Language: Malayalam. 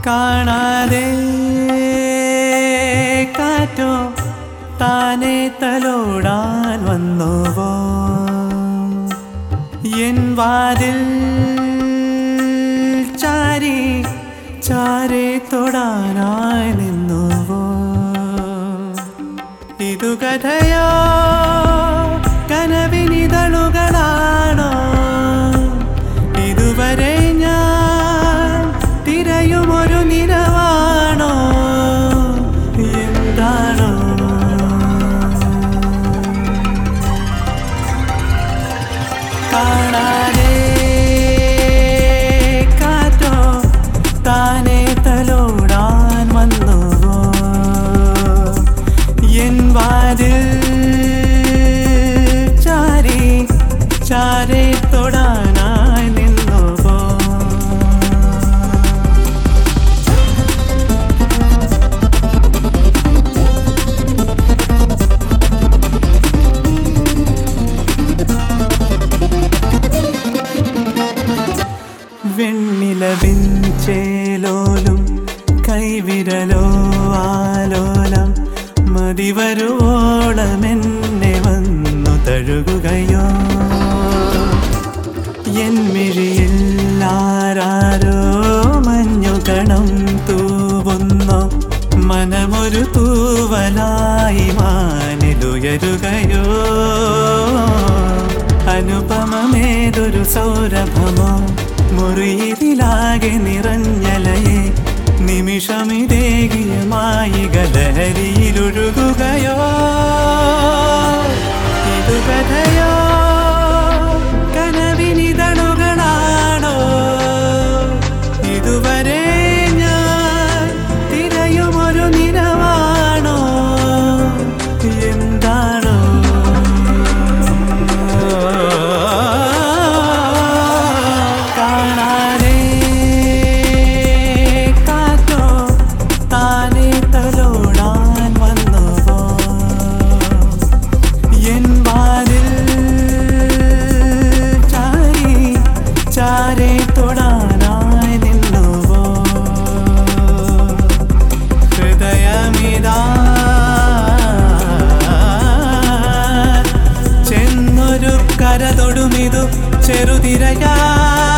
കാണാതെ കാറ്റോ താനെ തലോടാൻ വന്നുവോ എൻ വാതിൽ ചാരി ചാരെ തൊടാനായി നിന്നുവോ ഇതു കഥയോ കനവിനിതളുകളാണോ ഇതുവരെ ഞാൻ തിരയുമൊരു നിലവാണോ എന്താണോ കാണാതെ കാറ്റോ താനെ തലോടാൻ വന്നുവോ എൻ വാതിൽ ചാരി ചാരെ തൊടാനായി നിന്നുവോ വെണ്ണിലവിൻ ചേലോലും കൈവിരലോ ആലോലം മതിവരുവോളം എന്നെ വന്നു തഴുകുകയോ എൻ മിഴിയിൽ ആരാരോ മഞ്ഞുകണം തൂവുന്നു മനമൊരു തൂവലായി മാനിലുയരുകയോ അനുപമമേതൊരു സൗരഭമോ മുറിയിലാകെ നിറഞ്ഞലയെ നിമിഷമിതേകിയമായി ഗലഹരിയിലൊഴുകുകയോ ഇതു കഥയോ കനവിനിതളുകളാണോ ഇതുവരെ ഞാൻ തിരയുമൊരു നിലവാണോ എന്താണോ കാണാതെ കാറ്റോ താനെ തലോടാൻ വന്നുവോ എൻ വാതിൽ ചാരി ചാരെ തൊടാനായി നിന്നുവോ ഹൃദയമിതാ ചെന്നൊരു കര തൊടുമിതു ചെറുതിരയാ